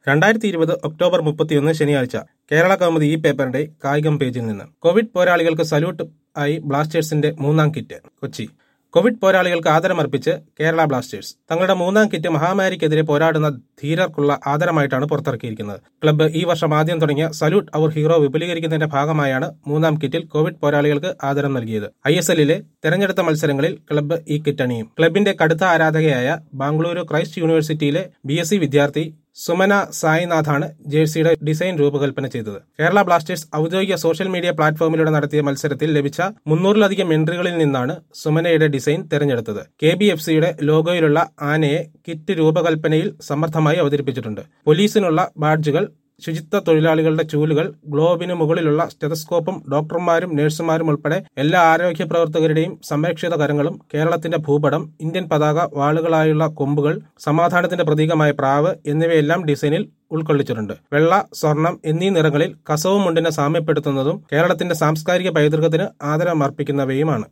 രണ്ടായിരത്തി ഇരുപത് ഒക്ടോബർ മുപ്പത്തിയൊന്ന് ശനിയാഴ്ച കേരള കൗമുദി ഈ പേപ്പറിന്റെ കായികം പേജിൽ നിന്ന് കോവിഡ് പോരാളികൾക്ക് സല്യൂട്ട് ആയി ബ്ലാസ്റ്റേഴ്സിന്റെ മൂന്നാം കിറ്റ് കൊച്ചി കോവിഡ് പോരാളികൾക്ക് ആദരമർപ്പിച്ച് കേരള ബ്ലാസ്റ്റേഴ്സ് തങ്ങളുടെ മൂന്നാം കിറ്റ് മഹാമാരിക്കെതിരെ പോരാടുന്ന ധീരർക്കുള്ള ആദരമായിട്ടാണ് പുറത്തിറക്കിയിരിക്കുന്നത് ക്ലബ്ബ് ഈ വർഷം ആദ്യം തുടങ്ങിയ സല്യൂട്ട് അവർ ഹീറോ വിപുലീകരിക്കുന്നതിന്റെ ഭാഗമായാണ് മൂന്നാം കിറ്റിൽ കോവിഡ് പോരാളികൾക്ക് ആദരം നൽകിയത് ഐ എസ് എല്ലിലെ തെരഞ്ഞെടുത്ത മത്സരങ്ങളിൽ ക്ലബ്ബ് ഈ കിറ്റ് അണിയും ക്ലബിന്റെ കടുത്ത ആരാധകയായ ബാംഗ്ലൂരു ക്രൈസ്റ്റ് യൂണിവേഴ്സിറ്റിയിലെ ബി എസ് സി വിദ്യാർത്ഥി സുമന സായിനാഥാണ് ജേഴ്സിയുടെ ഡിസൈൻ രൂപകൽപ്പന ചെയ്തത് കേരള ബ്ലാസ്റ്റേഴ്സ് ഔദ്യോഗിക സോഷ്യൽ മീഡിയ പ്ലാറ്റ്ഫോമിലൂടെ നടത്തിയ മത്സരത്തിൽ ലഭിച്ച മുന്നൂറിലധികം എൻട്രികളിൽ നിന്നാണ് സുമനയുടെ ഡിസൈൻ തെരഞ്ഞെടുത്തത് കെ ബി എഫ് സിയുടെ ലോഗോയിലുള്ള ആനയെ കിറ്റ് രൂപകൽപ്പനയിൽ സമർത്ഥമായി അവതരിപ്പിച്ചിട്ടുണ്ട് പോലീസിനുള്ള ബാഡ്ജുകൾ ശുചിത്വ തൊഴിലാളികളുടെ ചൂലുകൾ ഗ്ലോബിന് മുകളിലുള്ള സ്റ്റെതസ്കോപ്പും ഡോക്ടർമാരും നഴ്സുമാരും ഉൾപ്പെടെ എല്ലാ ആരോഗ്യ പ്രവർത്തകരുടെയും സംരക്ഷിത കരങ്ങളും കേരളത്തിന്റെ ഭൂപടം ഇന്ത്യൻ പതാക വാളുകളായുള്ള കൊമ്പുകൾ സമാധാനത്തിന്റെ പ്രതീകമായ പ്രാവ് എന്നിവയെല്ലാം ഡിസൈനിൽ ഉൾക്കൊള്ളിച്ചിട്ടുണ്ട് വെള്ള സ്വർണം എന്നീ നിറങ്ങളിൽ കസവും മുണ്ടിനെ സാമ്യപ്പെടുത്തുന്നതും കേരളത്തിന്റെ സാംസ്കാരിക പൈതൃകത്തിന് ആദരമർപ്പിക്കുന്നവയുമാണ്